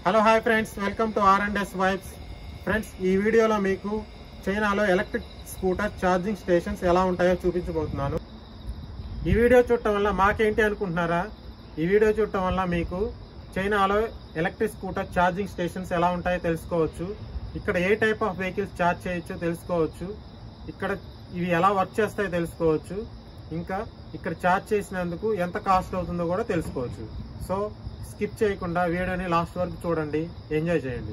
hello hi friends welcome to R and S vibes friends ఈ వీడియోలో మీకు చైనాలో ఎలక్ట్రిక్ స్కూటర్ ఛార్జింగ్ స్టేషన్స్ ఎలా ఉంటాయో చూపించబోతున్నాను ఈ వీడియో చూడటం వల్ల మాకేంటి అనుకుంటున్నారా ఈ వీడియో చూడటం వల్ల మీకు చైనాలో ఎలక్ట్రిక్ స్కూటర్ ఛార్జింగ్ స్టేషన్స్ ఎలా ఉంటాయో తెలుసుకోవచ్చు ఇక్కడ ఏ టైప్ ఆఫ్ వెహికల్స్ ఛార్జ్ చేయొచ్చో తెలుసుకోవచ్చు ఇక్కడ ఇవి ఎలా వర్క్ చేస్తాయో తెలుసుకోవచ్చు ఇంకా ఇక్కడ ఛార్జ్ చేసినందుకు ఎంత కాస్ట్ అవుతుందో కూడా తెలుసుకోవచ్చు సో స్కిప్ చేయకుండా వీడియోని లాస్ట్ వరకు చూడండి ఎంజాయ్ చేయండి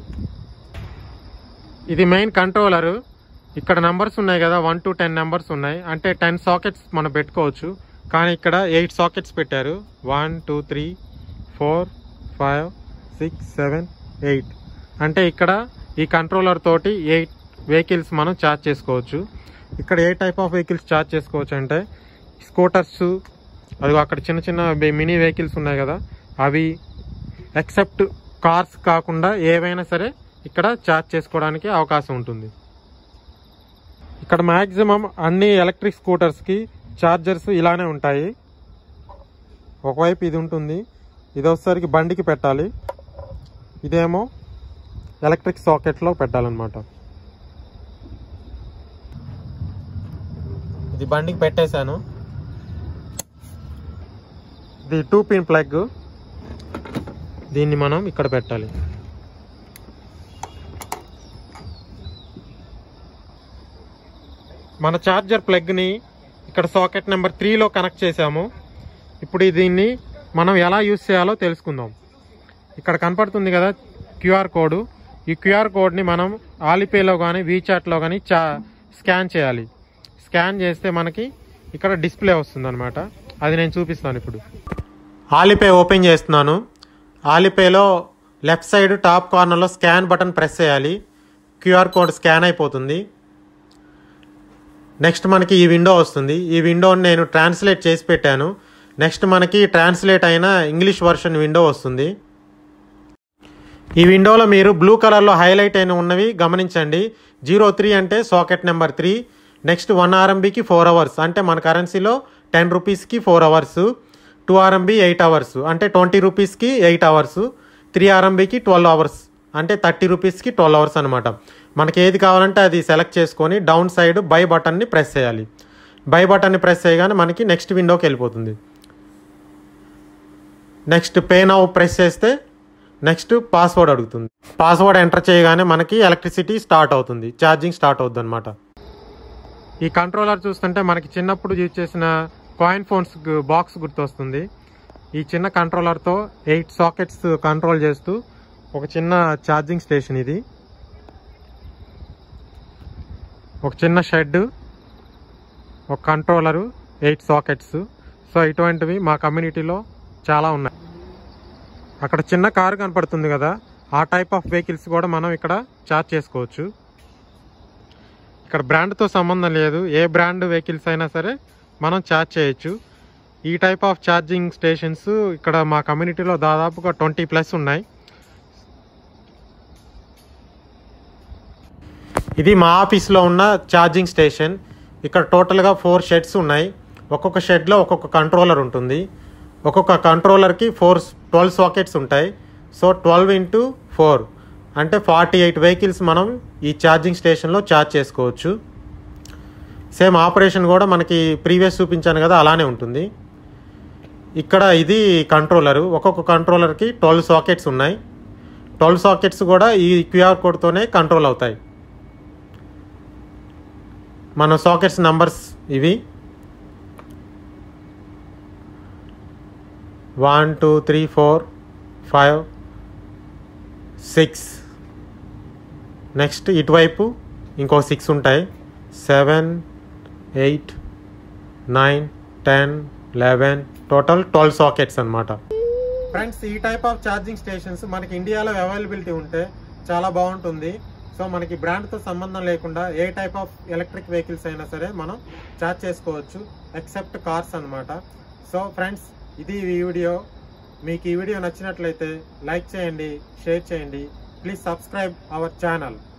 ఇది మెయిన్ కంట్రోలర్ ఇక్కడ నంబర్స్ ఉన్నాయి కదా వన్ టు టెన్ నెంబర్స్ ఉన్నాయి అంటే టెన్ సాకెట్స్ మనం పెట్టుకోవచ్చు కానీ ఇక్కడ ఎయిట్ సాకెట్స్ పెట్టారు one two three four five six seven eight అంటే ఇక్కడ ఈ కంట్రోలర్ తోటి ఎయిట్ వెహికల్స్ మనం ఛార్జ్ చేసుకోవచ్చు ఇక్కడ ఏ టైప్ ఆఫ్ వెహికల్స్ ఛార్జ్ చేసుకోవచ్చు అంటే స్కూటర్స్ అది అక్కడ చిన్న చిన్న మినీ వెహికల్స్ ఉన్నాయి కదా అవి ఎక్సెప్ట్ కార్స్ కాకుండా ఏవైనా సరే ఇక్కడ ఛార్జ్ చేసుకోవడానికి అవకాశం ఉంటుంది ఇక్కడ మ్యాక్సిమం అన్ని ఎలక్ట్రిక్ స్కూటర్స్కి ఛార్జర్స్ ఇలానే ఉంటాయి ఒకవైపు ఇది ఉంటుంది ఇది వచ్చేసరికి బండికి పెట్టాలి ఇదేమో ఎలక్ట్రిక్ సాకెట్లో పెట్టాలన్నమాట ఇది బండికి పెట్టేశాను ఇది టూ పిన్ ప్లగ్ దీన్ని మనం ఇక్కడ పెట్టాలి మన ఛార్జర్ ప్లగ్ని ఇక్కడ సాకెట్ నెంబర్ త్రీలో కనెక్ట్ చేసాము ఇప్పుడు దీన్ని మనం ఎలా యూస్ చేయాలో తెలుసుకుందాం ఇక్కడ కనపడుతుంది కదా క్యూఆర్ కోడ్ ఈ క్యూఆర్ కోడ్ని మనం ఆలిపేలో కానీ వీచాట్లో కానీ చా స్కాన్ చేయాలి స్కాన్ చేస్తే మనకి ఇక్కడ డిస్ప్లే వస్తుంది అనమాట అది నేను చూపిస్తాను ఇప్పుడు ఆలిపే ఓపెన్ చేస్తున్నాను ఆలిపేలో లెఫ్ట్ సైడ్ టాప్ కార్నర్లో స్కాన్ బటన్ ప్రెస్ చేయాలి క్యూఆర్ కోడ్ స్కాన్ అయిపోతుంది నెక్స్ట్ మనకి ఈ విండో వస్తుంది ఈ విండోని నేను ట్రాన్స్లేట్ చేసి పెట్టాను నెక్స్ట్ మనకి ట్రాన్స్లేట్ అయిన ఇంగ్లీష్ వర్షన్ విండో వస్తుంది ఈ విండోలో మీరు బ్లూ కలర్లో హైలైట్ అయిన ఉన్నవి గమనించండి జీరో త్రీ అంటే socket number three next one ఆర్ఎంబీకి ఫోర్ అవర్స్ అంటే మన కరెన్సీలో టెన్ రూపీస్కి four hours two RMB eight hours అంటే ట్వంటీ రూపీస్కి ఎయిట్ అవర్స్ త్రీ ఆర్ఎంబీకి ట్వెల్వ్ అవర్స్ అంటే థర్టీ రూపీస్కి ట్వెల్వ్ అవర్స్ అనమాట మనకి ఏది కావాలంటే అది సెలెక్ట్ చేసుకొని డౌన్ సైడ్ బై బటన్ని ప్రెస్ చేయాలి బై బటన్ని ప్రెస్ చేయగానే మనకి నెక్స్ట్ విండోకి వెళ్ళిపోతుంది నెక్స్ట్ పే నౌ ప్రెస్ చేస్తే నెక్స్ట్ పాస్వర్డ్ అడుగుతుంది పాస్వర్డ్ ఎంటర్ చేయగానే మనకి ఎలక్ట్రిసిటీ స్టార్ట్ అవుతుంది ఛార్జింగ్ స్టార్ట్ అవుతుంది అనమాట ఈ కంట్రోలర్ చూస్తుంటే మనకి చిన్నప్పుడు యూజ్ చేసిన కాయిన్ ఫోన్స్ బాక్స్ గుర్తొస్తుంది ఈ చిన్న కంట్రోలర్తో ఎయిట్ సాకెట్స్ కంట్రోల్ చేస్తూ ఒక చిన్న ఛార్జింగ్ స్టేషన్ ఇది ఒక చిన్న షెడ్ ఒక కంట్రోలరు ఎయిట్ సాకెట్స్ సో ఇటువంటివి మా కమ్యూనిటీలో చాలా ఉన్నాయి అక్కడ చిన్న కారు కనపడుతుంది కదా ఆ టైప్ ఆఫ్ వెహికల్స్ కూడా మనం ఇక్కడ ఛార్జ్ చేసుకోవచ్చు ఇక్కడ బ్రాండ్తో సంబంధం లేదు ఏ బ్రాండ్ వెహికల్స్ అయినా సరే మనం ఛార్జ్ చేయొచ్చు ఈ టైప్ ఆఫ్ ఛార్జింగ్ స్టేషన్స్ ఇక్కడ మా కమ్యూనిటీలో దాదాపుగా ట్వంటీ ప్లస్ ఉన్నాయి ఇది మా ఆఫీస్లో ఉన్న ఛార్జింగ్ స్టేషన్ ఇక్కడ టోటల్గా ఫోర్ షెడ్స్ ఉన్నాయి ఒక్కొక్క షెడ్లో ఒక్కొక్క కంట్రోలర్ ఉంటుంది ఒక్కొక్క కంట్రోలర్కి ఫోర్ ట్వెల్వ్ సాకెట్స్ ఉంటాయి సో ట్వెల్వ్ ఇంటూ ఫోర్ అంటే ఫార్టీ ఎయిట్ వెహికల్స్ మనం ఈ ఛార్జింగ్ స్టేషన్లో ఛార్జ్ చేసుకోవచ్చు సేమ్ ఆపరేషన్ కూడా మనకి ప్రీవియస్ చూపించాను కదా అలానే ఉంటుంది ఇక్కడ ఇది కంట్రోలరు ఒక్కొక్క కంట్రోలర్కి ట్వెల్వ్ సాకెట్స్ ఉన్నాయి ట్వెల్వ్ సాకెట్స్ కూడా ఈ క్యూఆర్ కోడ్తోనే కంట్రోల్ అవుతాయి మన సాకెట్స్ నంబర్స్ ఇవి one two three four five six next ఇటువైపు ఇంకో సిక్స్ ఉంటాయి seven eight nine ten eleven total twelve sockets అనమాట ఫ్రెండ్స్ ఈ టైప్ ఆఫ్ ఛార్జింగ్ స్టేషన్స్ మనకి ఇండియాలో అవైలబిలిటీ ఉంటే చాలా బాగుంటుంది సో మనకి బ్రాండ్తో సంబంధం లేకుండా ఏ టైప్ ఆఫ్ ఎలక్ట్రిక్ వెహికల్స్ అయినా సరే మనం ఛార్జ్ చేసుకోవచ్చు ఎక్సెప్ట్ కార్స్ అనమాట సో ఫ్రెండ్స్ ఇది ఈ వీడియో మీకు ఈ వీడియో నచ్చినట్లయితే లైక్ చేయండి షేర్ చేయండి ప్లీజ్ సబ్స్క్రైబ్ అవర్ ఛానల్